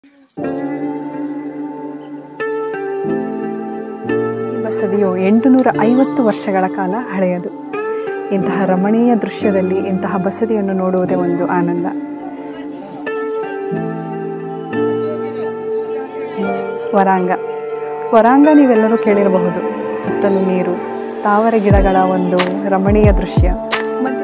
ಈ ಬಸದಿಯು ಎಂಟುನೂರ ಐವತ್ತು ವರ್ಷಗಳ ಕಾಲ ಹಳೆಯದು ಇಂತಹ ರಮಣೀಯ ದೃಶ್ಯದಲ್ಲಿ ಇಂತಹ ಬಸದಿಯನ್ನು ನೋಡುವುದೇ ಒಂದು ಆನಂದ ವರಾಂಗ ವರಾಂಗ ನೀವೆಲ್ಲರೂ ಕೇಳಿರಬಹುದು ಸುತ್ತಲೂ ನೀರು ತಾವರೆ ಗಿಡಗಳ ಒಂದು ರಮಣೀಯ ದೃಶ್ಯ ಮತ್ತು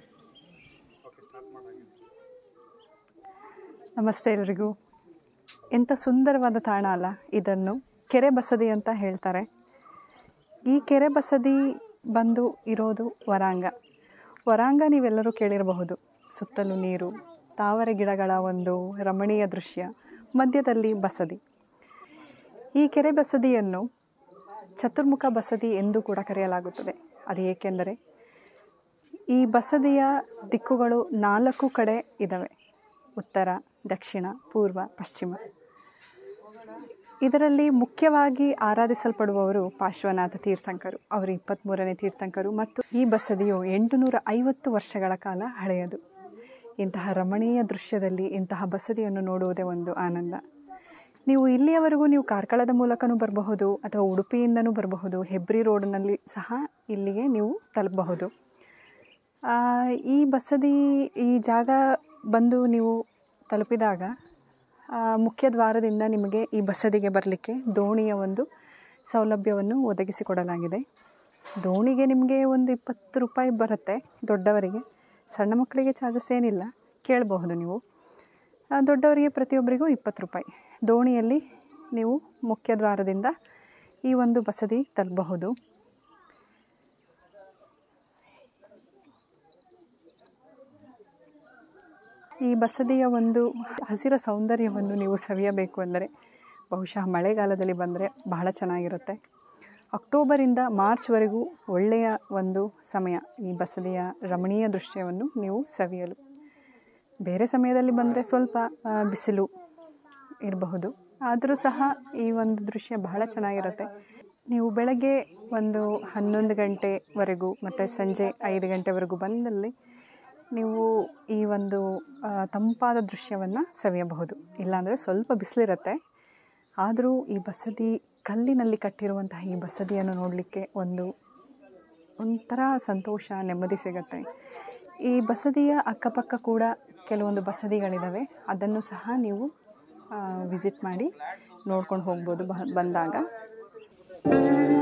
ನಮಸ್ತೆ ಎಲ್ರಿಗೂ ಎಂಥ ಸುಂದರವಾದ ತಾಣ ಅಲ್ಲ ಇದನ್ನು ಕೆರೆ ಬಸದಿ ಅಂತ ಹೇಳ್ತಾರೆ ಈ ಕೆರೆ ಬಸದಿ ಬಂದು ಇರೋದು ವರಾಂಗ ವರಾಂಗ ನೀವೆಲ್ಲರೂ ಕೇಳಿರಬಹುದು ಸುತ್ತಲೂ ನೀರು ತಾವರೆ ಗಿಡಗಳ ಒಂದು ರಮಣೀಯ ದೃಶ್ಯ ಮಧ್ಯದಲ್ಲಿ ಬಸದಿ ಈ ಕೆರೆ ಬಸದಿಯನ್ನು ಚತುರ್ಮುಖ ಬಸದಿ ಎಂದು ಕೂಡ ಕರೆಯಲಾಗುತ್ತದೆ ಅದು ಏಕೆಂದರೆ ಈ ಬಸದಿಯ ದಿಕ್ಕುಗಳು ನಾಲ್ಕು ಕಡೆ ಇದ್ದಾವೆ ಉತ್ತರ ದಕ್ಷಿಣ ಪೂರ್ವ ಪಶ್ಚಿಮ ಇದರಲ್ಲಿ ಮುಖ್ಯವಾಗಿ ಆರಾಧಿಸಲ್ಪಡುವವರು ಪಾರ್ಶ್ವನಾಥ ತೀರ್ಥಂಕರು ಅವರು ಇಪ್ಪತ್ತ್ಮೂರನೇ ತೀರ್ಥಂಕರು ಮತ್ತು ಈ ಬಸದಿಯು ಎಂಟುನೂರ ಐವತ್ತು ವರ್ಷಗಳ ಕಾಲ ಹಳೆಯದು ಇಂತಹ ರಮಣೀಯ ದೃಶ್ಯದಲ್ಲಿ ಇಂತಹ ಬಸದಿಯನ್ನು ನೋಡುವುದೇ ಒಂದು ಆನಂದ ನೀವು ಇಲ್ಲಿಯವರೆಗೂ ನೀವು ಕಾರ್ಕಳದ ಮೂಲಕನೂ ಬರಬಹುದು ಅಥವಾ ಉಡುಪಿಯಿಂದನೂ ಬರಬಹುದು ಹೆಬ್ರಿ ರೋಡ್ನಲ್ಲಿ ಸಹ ಇಲ್ಲಿಗೆ ನೀವು ತಲುಪಬಹುದು ಆ, ಈ ಬಸದಿ ಈ ಜಾಗ ಬಂದು ನೀವು ತಲುಪಿದಾಗ ಆ, ಮುಖ್ಯ ದ್ವಾರದಿಂದ ನಿಮಗೆ ಈ ಬಸದಿಗೆ ಬರಲಿಕ್ಕೆ ದೋಣಿಯ ಒಂದು ಸೌಲಭ್ಯವನ್ನು ಒದಗಿಸಿಕೊಡಲಾಗಿದೆ ದೋಣಿಗೆ ನಿಮಗೆ ಒಂದು ಇಪ್ಪತ್ತು ರೂಪಾಯಿ ಬರುತ್ತೆ ದೊಡ್ಡವರಿಗೆ ಸಣ್ಣ ಮಕ್ಕಳಿಗೆ ಚಾರ್ಜಸ್ ಏನಿಲ್ಲ ಕೇಳಬಹುದು ನೀವು ಆ, ದೊಡ್ಡವರಿಗೆ ಪ್ರತಿಯೊಬ್ಬರಿಗೂ ಇಪ್ಪತ್ತು ರೂಪಾಯಿ ದೋಣಿಯಲ್ಲಿ ನೀವು ಮುಖ್ಯ ದ್ವಾರದಿಂದ ಈ ಒಂದು ಬಸದಿ ತಲುಪಬಹುದು ಈ ಬಸದಿಯ ಒಂದು ಹಸಿರ ಸೌಂದರ್ಯವನ್ನು ನೀವು ಸವಿಯಬೇಕು ಅಂದರೆ ಬಹುಶಃ ಮಳೆಗಾಲದಲ್ಲಿ ಬಂದರೆ ಬಹಳ ಚೆನ್ನಾಗಿರುತ್ತೆ ಅಕ್ಟೋಬರಿಂದ ಮಾರ್ಚ್ವರೆಗೂ ಒಳ್ಳೆಯ ಒಂದು ಸಮಯ ಈ ಬಸದಿಯ ರಮಣೀಯ ದೃಶ್ಯವನ್ನು ನೀವು ಸವಿಯಲು ಬೇರೆ ಸಮಯದಲ್ಲಿ ಬಂದರೆ ಸ್ವಲ್ಪ ಆ, ಬಿಸಿಲು ಇರಬಹುದು ಆದರೂ ಸಹ ಈ ಒಂದು ದೃಶ್ಯ ಬಹಳ ಚೆನ್ನಾಗಿರುತ್ತೆ ನೀವು ಬೆಳಗ್ಗೆ ಒಂದು ಹನ್ನೊಂದು ಗಂಟೆವರೆಗೂ ಮತ್ತು ಸಂಜೆ ಐದು ಗಂಟೆವರೆಗೂ ಬಂದಲ್ಲಿ ನೀವು ಈ ಒಂದು ಆ, ತಂಪಾದ ದೃಶ್ಯವನ್ನು ಸವಿಯಬಹುದು ಇಲ್ಲಾಂದರೆ ಸ್ವಲ್ಪ ಬಿಸಿಲಿರುತ್ತೆ ಆದರೂ ಈ ಬಸದಿ ಕಲ್ಲಿನಲ್ಲಿ ಕಟ್ಟಿರುವಂತಹ ಈ ಬಸದಿಯನ್ನು ನೋಡಲಿಕ್ಕೆ ಒಂದು ಒಂಥರ ಸಂತೋಷ ನೆಮ್ಮದಿ ಸಿಗುತ್ತೆ ಈ ಬಸದಿಯ ಅಕ್ಕಪಕ್ಕ ಕೂಡ ಕೆಲವೊಂದು ಬಸದಿಗಳಿದ್ದಾವೆ ಅದನ್ನು ಸಹ ನೀವು ವಿಸಿಟ್ ಮಾಡಿ ನೋಡ್ಕೊಂಡು ಹೋಗ್ಬೋದು ಬ ಬಂದಾಗ